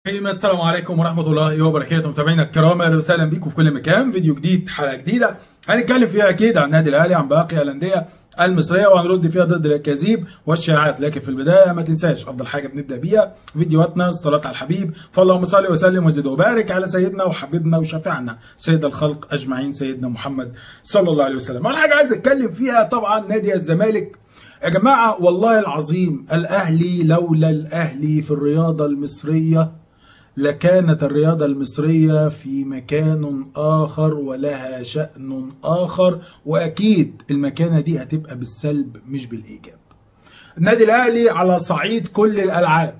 السلام عليكم ورحمة الله وبركاته متابعينا الكرام اهلا وسهلا بيكم في كل مكان فيديو جديد حلقة جديدة هنتكلم فيها اكيد عن النادي الاهلي عن باقي الاندية المصرية وهنرد فيها ضد الاكاذيب والشائعات لكن في البداية ما تنساش افضل حاجة بنبدأ بيها فيديوهاتنا الصلاة على الحبيب فاللهم صل وسلم وزد وبارك على سيدنا وحبيبنا وشفيعنا سيد الخلق اجمعين سيدنا محمد صلى الله عليه وسلم اول حاجة عايز اتكلم فيها طبعا نادي الزمالك يا جماعة والله العظيم الأهلي لولا الأهلي في الرياضة المصرية لكانت الرياضة المصرية في مكان آخر ولها شأن آخر وأكيد المكانة دي هتبقى بالسلب مش بالإيجاب النادي الأهلي على صعيد كل الألعاب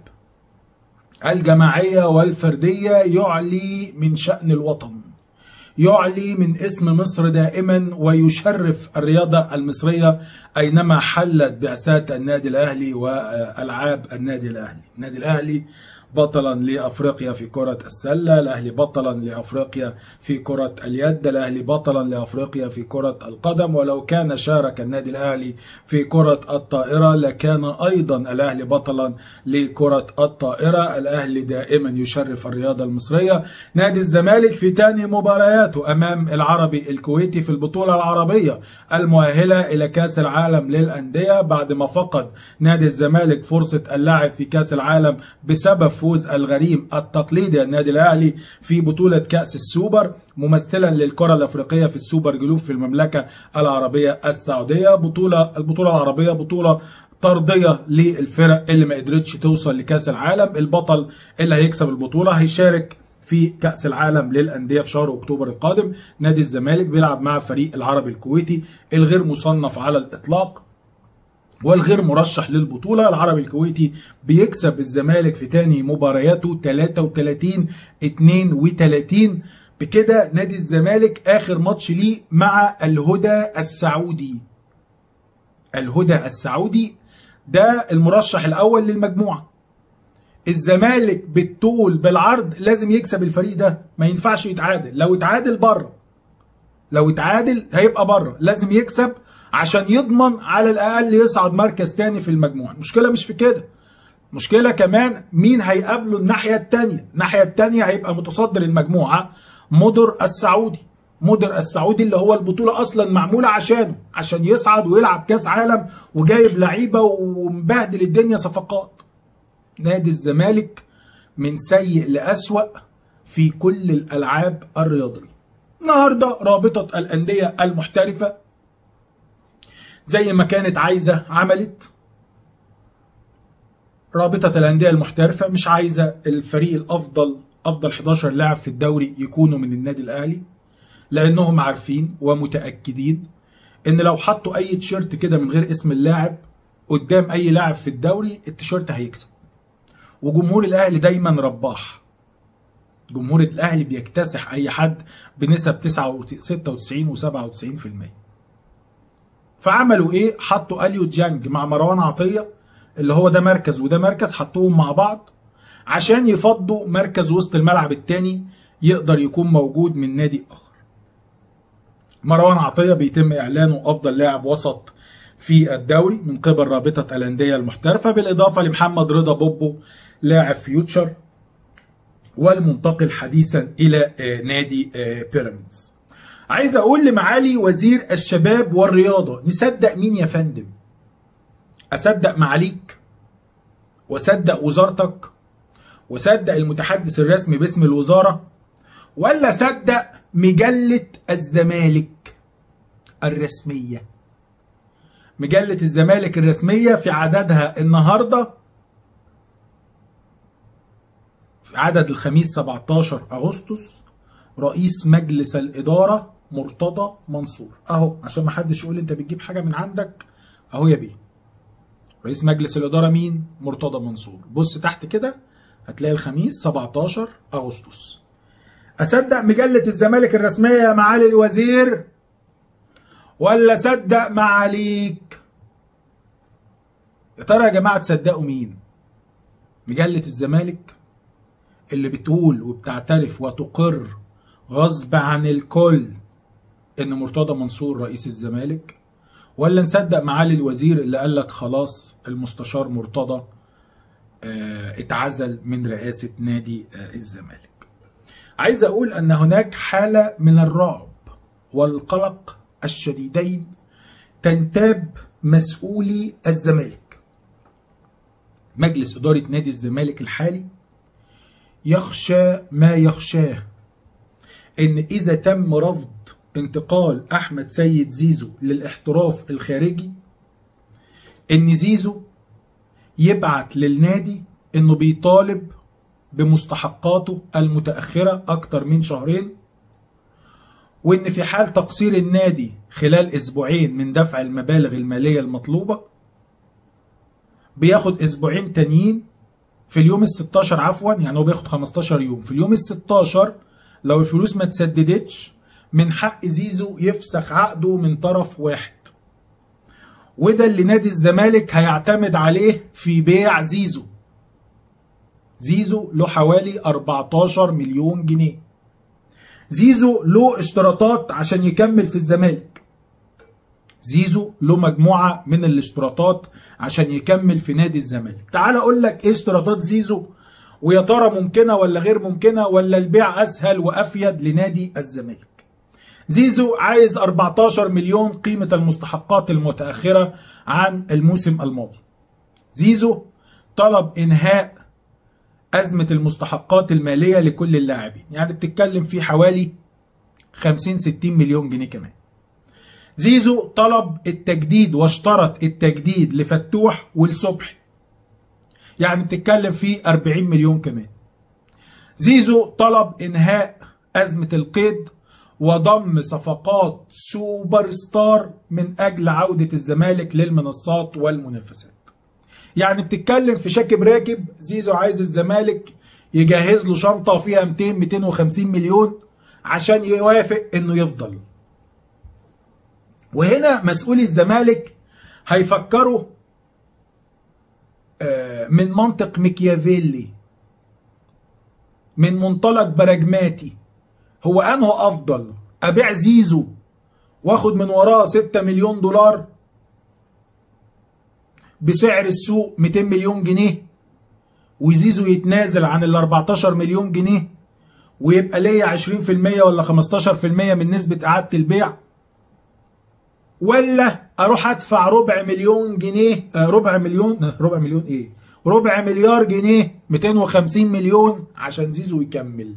الجماعية والفردية يعلي من شأن الوطن يعلي من اسم مصر دائما ويشرف الرياضة المصرية أينما حلت بعثات النادي الأهلي وألعاب النادي الأهلي النادي الأهلي بطلا لافريقيا في كرة السلة، الاهلي بطلا لافريقيا في كرة اليد، الاهلي بطلا لافريقيا في كرة القدم، ولو كان شارك النادي الاهلي في كرة الطائرة لكان ايضا الاهلي بطلا لكرة الطائرة، الاهلي دائما يشرف الرياضة المصرية، نادي الزمالك في ثاني مبارياته امام العربي الكويتي في البطولة العربية المؤهلة الى كاس العالم للاندية بعد ما فقد نادي الزمالك فرصة اللعب في كاس العالم بسبب فوز الغريم التقليدي النادي الاهلي في بطوله كاس السوبر ممثلا للكره الافريقيه في السوبر جلوب في المملكه العربيه السعوديه بطوله البطوله العربيه بطوله طرديه للفرق اللي ما قدرتش توصل لكاس العالم البطل اللي هيكسب البطوله هيشارك في كأس العالم للأندية في شهر أكتوبر القادم نادي الزمالك بيلعب مع فريق العربي الكويتي الغير مصنف على الإطلاق والغير مرشح للبطوله العربي الكويتي بيكسب الزمالك في تاني مبارياته 33 32 بكده نادي الزمالك اخر ماتش ليه مع الهدى السعودي الهدى السعودي ده المرشح الاول للمجموعه الزمالك بالطول بالعرض لازم يكسب الفريق ده ما ينفعش يتعادل لو اتعادل بره لو اتعادل هيبقى بره لازم يكسب عشان يضمن على الاقل يصعد مركز تاني في المجموعه المشكله مش في كده مشكله كمان مين هيقابله الناحيه التانية الناحيه التانية هيبقى متصدر المجموعه مدر السعودي مدر السعودي اللي هو البطوله اصلا معموله عشانه عشان يصعد ويلعب كاس عالم وجايب لعيبه ومبهدل الدنيا صفقات نادي الزمالك من سيء لاسوا في كل الالعاب الرياضيه النهارده رابطه الانديه المحترفه زي ما كانت عايزه عملت رابطه الانديه المحترفه مش عايزه الفريق الافضل افضل 11 لاعب في الدوري يكونوا من النادي الاهلي لانهم عارفين ومتاكدين ان لو حطوا اي تيشيرت كده من غير اسم اللاعب قدام اي لاعب في الدوري التيشيرت هيكسب وجمهور الاهلي دايما رباح جمهور الاهلي بيكتسح اي حد بنسب 96 و97% فعملوا ايه حطوا اليو ديانج مع مروان عطيه اللي هو ده مركز وده مركز حطوهم مع بعض عشان يفضوا مركز وسط الملعب الثاني يقدر يكون موجود من نادي اخر مروان عطيه بيتم اعلانه افضل لاعب وسط في الدوري من قبل رابطه الانديه المحترفه بالاضافه لمحمد رضا بوبو لاعب فيوتشر والمنتقل حديثا الى نادي بيراميدز عايز اقول لمعالي وزير الشباب والرياضه نصدق مين يا فندم اصدق معاليك واصدق وزارتك واصدق المتحدث الرسمي باسم الوزاره ولا صدق مجله الزمالك الرسميه مجله الزمالك الرسميه في عددها النهارده في عدد الخميس 17 اغسطس رئيس مجلس الاداره مرتضى منصور اهو عشان ما حدش يقول انت بتجيب حاجه من عندك اهو يا بيه رئيس مجلس الاداره مين مرتضى منصور بص تحت كده هتلاقي الخميس 17 اغسطس اصدق مجله الزمالك الرسميه يا معالي الوزير ولا صدق معاليك يا ترى يا جماعه تصدقوا مين مجله الزمالك اللي بتقول وبتعترف وتقر غصب عن الكل ان مرتضى منصور رئيس الزمالك ولا نصدق معالي الوزير اللي قال لك خلاص المستشار مرتضى اتعزل من رئاسة نادي الزمالك عايز أقول أن هناك حالة من الرعب والقلق الشديدين تنتاب مسؤولي الزمالك مجلس إدارة نادي الزمالك الحالي يخشى ما يخشاه إن إذا تم رفض انتقال أحمد سيد زيزو للاحتراف الخارجي إن زيزو يبعت للنادي إنه بيطالب بمستحقاته المتأخرة أكتر من شهرين وإن في حال تقصير النادي خلال أسبوعين من دفع المبالغ المالية المطلوبة بياخد أسبوعين تانيين في اليوم ال 16 عفوا يعني هو بياخد 15 يوم في اليوم ال 16 لو الفلوس ما تسددتش من حق زيزو يفسخ عقده من طرف واحد وده اللي نادي الزمالك هيعتمد عليه في بيع زيزو زيزو له حوالي 14 مليون جنيه زيزو له اشتراطات عشان يكمل في الزمالك زيزو له مجموعة من الاشتراطات عشان يكمل في نادي الزمالك تعال اقول لك ايه اشتراطات زيزو ويا ترى ممكنة ولا غير ممكنة ولا البيع اسهل وافيد لنادي الزمالك زيزو عايز 14 مليون قيمة المستحقات المتأخرة عن الموسم الماضي زيزو طلب انهاء أزمة المستحقات المالية لكل اللاعبين يعني بتتكلم في حوالي 50 60 مليون جنيه كمان زيزو طلب التجديد واشترط التجديد لفتوح والصبحي يعني بتتكلم في 40 مليون كمان زيزو طلب انهاء أزمة القيد وضم صفقات سوبر ستار من أجل عودة الزمالك للمنصات والمنافسات يعني بتتكلم في شاكب راكب زيزو عايز الزمالك يجهز له شنطه فيها 200 250 مليون عشان يوافق انه يفضل وهنا مسؤولي الزمالك هيفكروا من منطق ميكيافيلي من منطلق براجماتي هو انه افضل ابيع زيزو واخد من وراه 6 مليون دولار بسعر السوق 200 مليون جنيه وزيزو يتنازل عن ال 14 مليون جنيه ويبقى ليا 20% ولا 15% من نسبة إعادة البيع ولا أروح أدفع ربع مليون جنيه آه ربع مليون آه ربع مليون إيه؟ ربع مليار جنيه 250 مليون عشان زيزو يكمل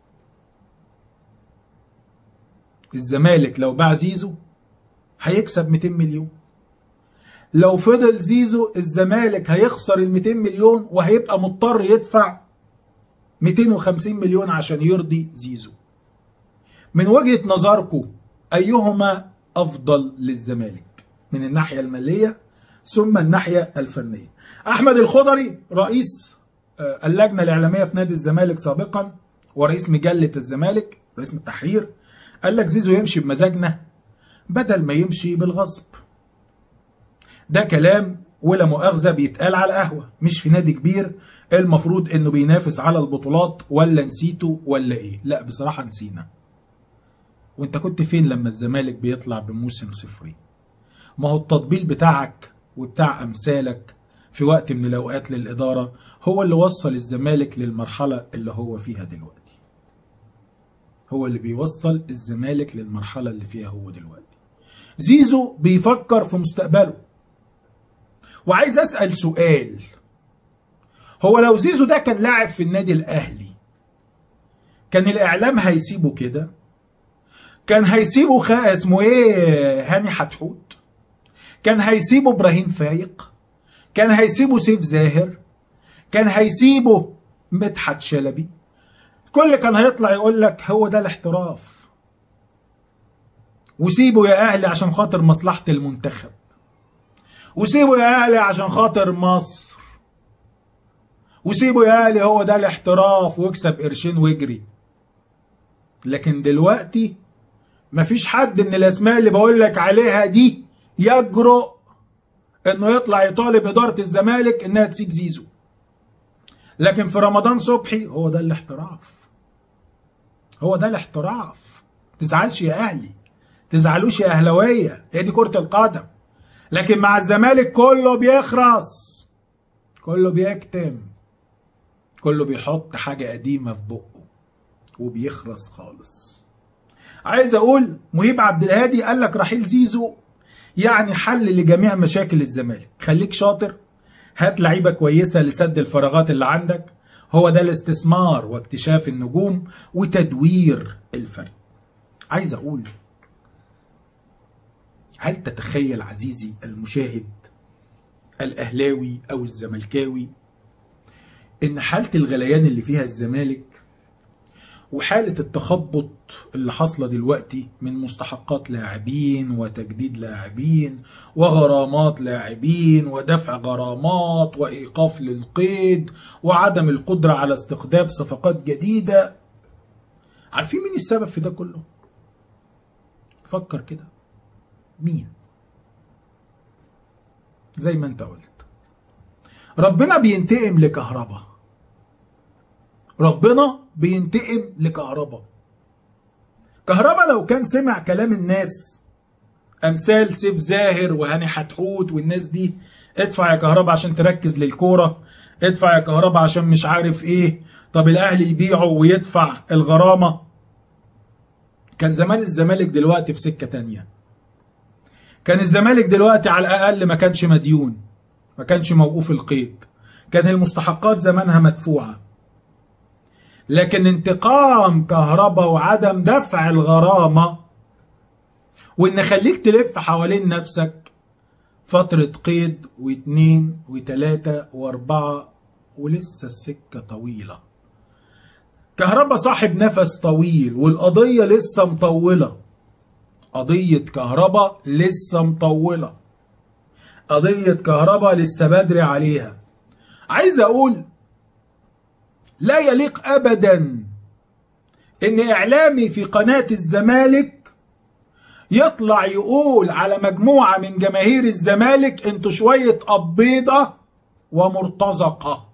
الزمالك لو باع زيزو هيكسب 200 مليون لو فضل زيزو الزمالك هيخسر ال 200 مليون وهيبقى مضطر يدفع 250 مليون عشان يرضي زيزو من وجهة نظركم أيهما أفضل للزمالك من الناحية المالية ثم الناحية الفنية أحمد الخضري رئيس اللجنة الإعلامية في نادي الزمالك سابقا ورئيس مجلة الزمالك رئيس التحرير قال لك زيزو يمشي بمزاجنا بدل ما يمشي بالغصب ده كلام ولا مؤاخذة بيتقال على القهوة مش في نادي كبير المفروض انه بينافس على البطولات ولا نسيته ولا ايه لا بصراحة نسينا وانت كنت فين لما الزمالك بيطلع بموسم صفري ما هو التطبيل بتاعك وبتاع امثالك في وقت من الاوقات للادارة هو اللي وصل الزمالك للمرحلة اللي هو فيها دلوقتي هو اللي بيوصل الزمالك للمرحلة اللي فيها هو دلوقتي زيزو بيفكر في مستقبله وعايز اسال سؤال هو لو زيزو ده كان لاعب في النادي الاهلي كان الاعلام هيسيبه كده كان هيسيبه خ... اسمه ايه هاني حتحوت كان هيسيبه ابراهيم فايق كان هيسيبه سيف زاهر كان هيسيبه مدحت شلبي كل كان هيطلع يقول لك هو ده الاحتراف وسيبه يا اهلي عشان خاطر مصلحه المنتخب وسيبه يا اهلي عشان خاطر مصر وسيبه يا اهلي هو ده الاحتراف واكسب قرشين واجري لكن دلوقتي مفيش حد من الاسماء اللي بقول لك عليها دي يجرؤ انه يطلع يطالب اداره الزمالك انها تسيب زيزو لكن في رمضان صبحي هو ده الاحتراف هو ده الاحتراف تزعلش يا اهلي تزعلوش يا اهلاويه هي دي كره القدم لكن مع الزمالك كله بيخرس كله بيكتم كله بيحط حاجة قديمة في بقه وبيخرس خالص عايز اقول مهيب عبد الهادي قال لك رحيل زيزو يعني حل لجميع مشاكل الزمالك خليك شاطر هات لعيبة كويسة لسد الفراغات اللي عندك هو ده الاستثمار واكتشاف النجوم وتدوير الفريق عايز اقول هل تتخيل عزيزي المشاهد الاهلاوي او الزملكاوي ان حالة الغليان اللي فيها الزمالك وحالة التخبط اللي حاصلة دلوقتي من مستحقات لاعبين وتجديد لاعبين وغرامات لاعبين ودفع غرامات وإيقاف للقيد وعدم القدرة على استقطاب صفقات جديدة عارفين مين السبب في ده كله؟ فكر كده مين؟ زي ما انت قلت ربنا بينتقم لكهربا ربنا بينتقم لكهربا كهربا لو كان سمع كلام الناس امثال سيف زاهر وهاني حتحوت والناس دي ادفع يا كهربا عشان تركز للكوره ادفع يا كهربا عشان مش عارف ايه طب الاهلي يبيعه ويدفع الغرامه كان زمان الزمالك دلوقتي في سكه تانية كان الزمالك دلوقتي على الاقل ما كانش مديون ما كانش موقوف القيد كان المستحقات زمانها مدفوعه لكن انتقام كهربا وعدم دفع الغرامة وان خليك تلف حوالين نفسك فترة قيد واتنين وتلاتة واربعة ولسه السكة طويلة كهربا صاحب نفس طويل والقضية لسه مطولة قضية كهربا لسه مطولة قضية كهربا لسه بدري عليها عايز اقول لا يليق ابدا ان اعلامي في قناة الزمالك يطلع يقول على مجموعة من جماهير الزمالك انتوا شوية قبيضة ومرتزقة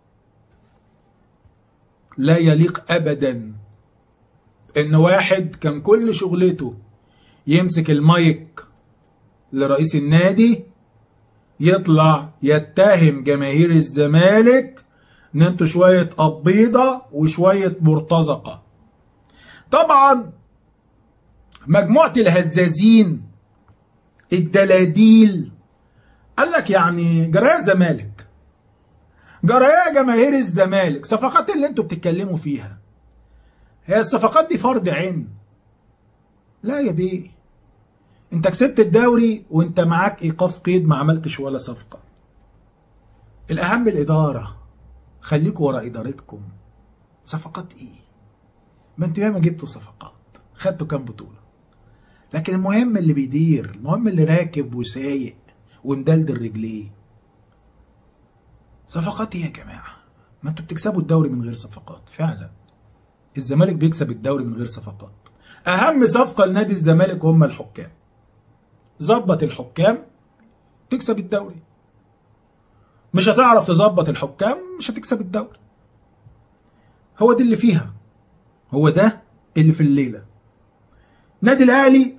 لا يليق ابدا ان واحد كان كل شغلته يمسك المايك لرئيس النادي يطلع يتهم جماهير الزمالك ان انتوا شويه قبيضه وشويه مرتزقه طبعا مجموعه الهزازين الدلاديل قال لك يعني جرايه زمالك جرايه جماهير الزمالك صفقات اللي انتوا بتتكلموا فيها هي الصفقات دي فرض عين لا يا بيه انت كسبت الدوري وانت معاك ايقاف قيد ما عملتش ولا صفقه الاهم الاداره خليكوا ورا ادارتكم صفقات ايه ما انتوا ياما جبتوا صفقات خدتوا كام بطوله لكن المهم اللي بيدير المهم اللي راكب وسايق ومدلدل رجليه صفقات ايه يا جماعه ما انتوا بتكسبوا الدوري من غير صفقات فعلا الزمالك بيكسب الدوري من غير صفقات اهم صفقه لنادي الزمالك هم الحكام ظبط الحكام تكسب الدوري مش هتعرف تظبط الحكام مش هتكسب الدوري هو دي اللي فيها هو ده اللي في الليله نادي الاهلي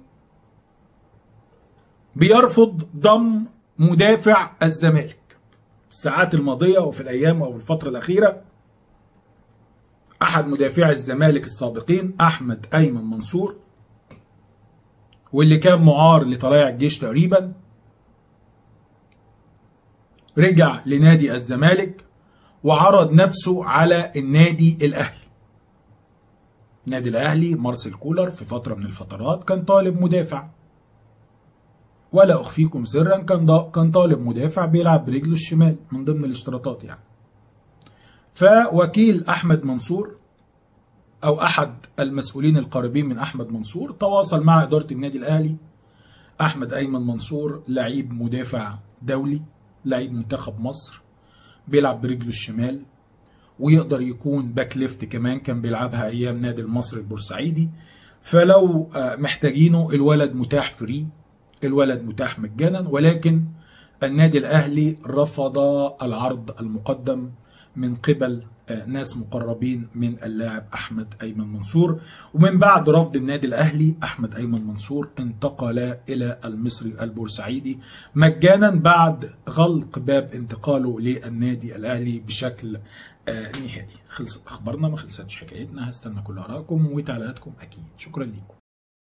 بيرفض ضم مدافع الزمالك في الساعات الماضيه وفي الايام او في الفتره الاخيره احد مدافعي الزمالك السابقين احمد ايمن منصور واللي كان معار لطلائع الجيش تقريبا رجع لنادي الزمالك وعرض نفسه على النادي الاهلي النادي الاهلي مارسيل كولر في فتره من الفترات كان طالب مدافع ولا اخفيكم سرا كان كان طالب مدافع بيلعب برجله الشمال من ضمن الاشتراطات يعني فوكيل احمد منصور او احد المسؤولين القريبين من احمد منصور تواصل مع اداره النادي الاهلي احمد ايمن منصور لعيب مدافع دولي لعيب منتخب مصر بيلعب برجله الشمال ويقدر يكون باك ليفت كمان كان بيلعبها ايام نادي المصري البورسعيدي فلو محتاجينه الولد متاح فري الولد متاح مجانا ولكن النادي الاهلي رفض العرض المقدم من قبل ناس مقربين من اللاعب احمد ايمن منصور ومن بعد رفض النادي الاهلي احمد ايمن منصور انتقل الى المصري البورسعيدي مجانا بعد غلق باب انتقاله للنادي الاهلي بشكل آه نهائي خلص اخبارنا ما خلصتش حكايتنا هستنى كل ارائكم وتعليقاتكم اكيد شكرا لكم